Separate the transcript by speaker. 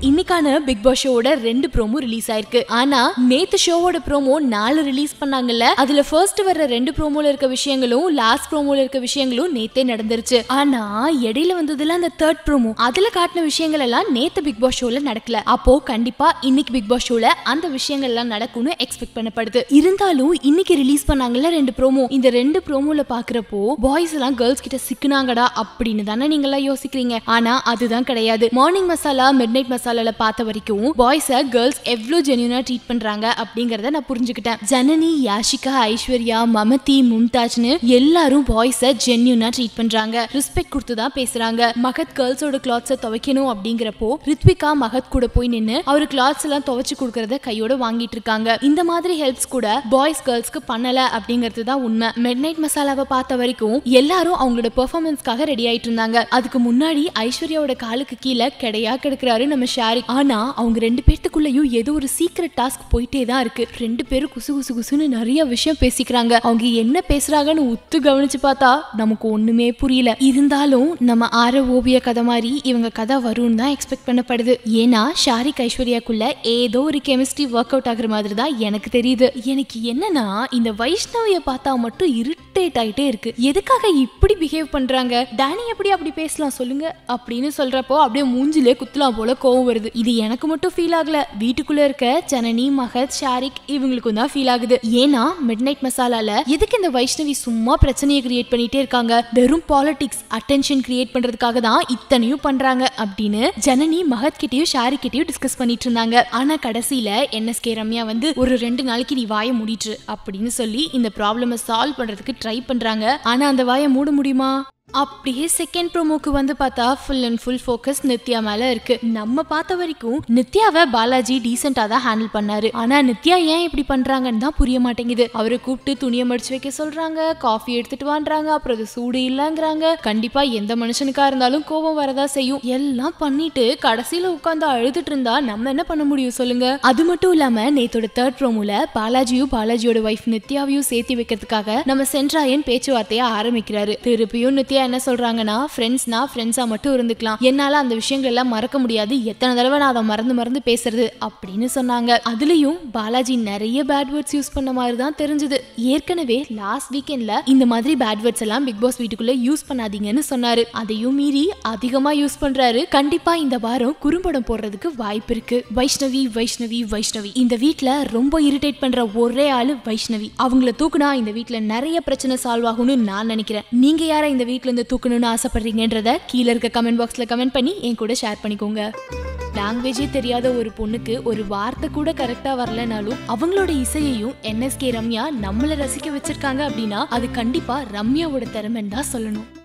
Speaker 1: இன்னைக்கான big pass ஷோவோட ரெண்டு ப்ரோமோ ரிலீஸ் ஆயிருக்கு ஆனா நேத்து ஷோவோட ப்ரோமோ நாலு ரிலீஸ் பண்ணாங்கல்ல அதுல ஃபர்ஸ்ட் வர்ற ரெண்டு ப்ரோமோல இருக்க விஷயங்களும் லாஸ்ட் ப்ரோமோல இருக்க விஷயங்களும் நேத்தே நடந்துருச்சு ஆனா இடையில வந்ததுல அந்த தேர்ட் ப்ரோமோ அதுல காட்டின விஷயங்கள் எல்லாம் நேத்து பிக் பாஸ் ஷோல நடக்கல அப்போ கண்டிப்பா இன்னைக்கு பிக் பாஸ் ஷோல அந்த விஷயங்கள் எல்லாம் நடக்கும்னு எக்ஸ்பெக்ட் பண்ணப்படுது இருந்தாலும் இன்னைக்கு ரிலீஸ் பண்ணாங்கல்ல ரெண்டு ப்ரோமோ இந்த ரெண்டு ப்ரோமோல பாக்குறப்போ பாய்ஸ் எல்லாம் கேர்ள்ஸ் கிட்ட சிக்குனாங்கடா அப்படின்னு தானே நீங்க எல்லாம் யோசிக்கிறீங்க ஆனா அதுதான் கிடையாது மார்னிங் மசாலா மிட் நைட் மசாலால பார்த்த வரைக்கும் பாய்ஸ கேர்ள்ஸ் எவ்வளவு ஜென்யூனா ட்ரீட் பண்றாங்க அப்படிங்கறத நான் புரிஞ்சுக்கிட்டேன் ஜனனி யாஷிகா ஐஸ்வர்யா மமதி மும்தாஜ்னு எல்லாரும் பாய்ஸ ஜென்யூனா ட்ரீட் பண்றாங்க ரெஸ்பெக்ட் கொடுத்து தான் பேசுறாங்க மகத் கேர்ள்ஸோட கிளாத்ஸை துவைக்கணும் அப்படிங்கிறப்போ ரித்விகா மகத் கூட போய் நின்னு அவரு கிளாத்ஸ் எல்லாம் துவைச்சு கொடுக்கறத கையோட வாங்கிட்டு இருக்காங்க இந்த மாதிரி ஹெல்ப்ஸ் கூட பாய்ஸ் கேர்ள்ஸ்க்கு பண்ணல அப்படிங்கிறது தான் உண்மை மிட் நைட் மசாலாவை பார்த்த வரைக்கும் எல்லாரும் அவங்களோட பெர்ஃபார்மன்ஸ்க்காக ரெடி ஆயிட்டு இருந்தாங்க அதுக்கு முன்னாடி ஐஸ்வர்யாவோட காலுக்கு கீழே கிடையா கிடக்குறாரு நம்ம ஷாரிக் ஆனா அவங்க ரெண்டு பேர்த்துக்குள்ளயும் ஏதோ ஒரு சீக்ரெட் டாஸ்க் போயிட்டே தான் இருக்கு ரெண்டு பேரும் குசு குசு குசுன்னு நிறைய விஷயம் பேசிக்கிறாங்க அவங்க என்ன பேசுறாங்கன்னு உத்து கவனிச்சு பார்த்தா நமக்கு ஒண்ணுமே புரியல இருந்தாலும் நம்ம ஆர ஓவிய கதை மாதிரி இவங்க கதை வரும்னு தான் எக்ஸ்பெக்ட் பண்ணப்படுது ஏன்னா ஷாரிக் ஐஸ்வர்யாக்குள்ள ஏதோ ஒரு கெமிஸ்ட்ரி ஒர்க் அவுட் ஆகுற மாதிரி தான் எனக்கு தெரியுது எனக்கு என்னன்னா இந்த வைஷ்ணவிய பார்த்தா மட்டும் இரிட்டேட் ஆயிட்டே இருக்கு எதுக்காக இப்படி பிஹேவ் பண்றாங்க டேனி எப்படி அப்படி பேசலாம் சொல்லுங்க அப்படின்னு சொல்றப்போ அப்படியே மூஞ்சிலே குத்தலாம் போல கோவம் வருது இது எனக்கு மட்டும் ஃபீல் ஆகல வீட்டுக்குள்ள இருக்க ஜனனி மகத் ஷாரிக் இவங்களுக்கும் தான் ஃபீல் ஆகுது ஏன்னா மிட் நைட் மசாலால எதுக்கு இந்த வைஷ்ணவி சும்மா பிரச்சனையை கிரியேட் பண்ணிட்டே இருக்காங்க வெறும் பாலிடிக்ஸ் அட்டென்ஷன் கிரியேட் பண்றதுக்காக தான் இத்தனையும் பண்றாங்க அப்படின்னு ஜனனி மகத் கிட்டயும் ஷாரிக் கிட்டயும் டிஸ்கஸ் பண்ணிட்டு இருந்தாங்க ஆனா கடைசியில என்எஸ்கே ரம்யா வந்து ஒரு ரெண்டு நாளைக்கு நீ வாயை மூடிட்டு அப்படின்னு சொல்லி இந்த ப்ராப்ளமை சால்வ் பண்றதுக்கு ட்ரை பண்றாங்க ஆனா அந்த வாயை மூட முடியுமா அப்படியே செகண்ட் ப்ரோமோக்கு வந்து பார்த்தா full and full focus Nithya மேல இருக்கு நம்ம பார்த்த வரைக்கும் நித்யாவை பாலாஜி டீசெண்டா தான் ஹேண்டில் பண்ணாரு ஆனா நித்யா ஏன் இப்படி பண்றாங்கன்னு தான் புரிய மாட்டேங்குது அவரை கூப்பிட்டு துணியை மடிச்சு வைக்க சொல்றாங்க காஃபி எடுத்துட்டு வான்றாங்க அப்புறம் அது சூடு இல்லைங்கிறாங்க கண்டிப்பா எந்த மனுஷனுக்கா இருந்தாலும் கோபம் வரதா செய்யும் எல்லாம் பண்ணிட்டு கடைசியில உட்காந்து அழுதுட்டு இருந்தா நம்ம என்ன பண்ண முடியும் சொல்லுங்க அது மட்டும் இல்லாம நேத்தோட தேர்ட் ப்ரோமோல பாலாஜியும் பாலாஜியோட ஒய்ஃப் நித்யாவையும் சேர்த்து வைக்கிறதுக்காக நம்ம சென்ட்ராயன் பேச்சுவார்த்தையை ஆரம்பிக்கிறாரு திருப்பியும் நித்யா என்ன சொல்றாங்கன்னா ஃப்ரெண்ட்ஸ்னா ஃப்ரெண்ட்ஸா மட்டும் இருந்துக்கலாம் என்னால அந்த விஷயங்கள் எல்லாம் மறக்க முடியாது எத்தனை தடவை நான் அதை மறந்து மறந்து பேசுறது அப்படின்னு சொன்னாங்க அதுலயும் பாலாஜி நிறைய பேட் வேர்ட்ஸ் யூஸ் பண்ண மாதிரி தான் தெரிஞ்சது ஏற்கனவே லாஸ்ட் வீக்கெண்ட்ல இந்த மாதிரி பேட் வேர்ட்ஸ் எல்லாம் பிக் பாஸ் வீட்டுக்குள்ள யூஸ் பண்ணாதீங்கன்னு சொன்னாரு அதையும் மீறி அதிகமா யூஸ் பண்றாரு கண்டிப்பா இந்த வாரம் குறும்படம் போடுறதுக்கு வாய்ப்பு இருக்கு வைஷ்ணவி வைஷ்ணவி வைஷ்ணவி இந்த வீட்ல ரொம்ப இரிட்டேட் பண்ற ஒரே ஆளு வைஷ்ணவி அவங்கள தூக்குனா இந்த வீட்ல நிறைய பிரச்சனை சால்வ் ஆகும்னு நான் நினைக்கிறேன் நீங்க யாரை இந்த வீட்ல இருந்து தூக்கணும்னு ஆசைப்படுறீங்கன்றத கீழே இருக்க கமெண்ட் பாக்ஸ்ல கமெண்ட் பண்ணி என் கூட ஷேர் பண்ணிக்கோங்க லாங்குவேஜே தெரியாத ஒரு பொண்ணுக்கு ஒரு வார்த்தை கூட கரெக்டா வரலனாலும் அவங்களோட இசையையும் என்எஸ்கே ரம்யா நம்மள ரசிக்க வச்சிருக்காங்க அப்படின்னா அது கண்டிப்பா ரம்யாவோட திறமைன்னு தான் சொல்லணும்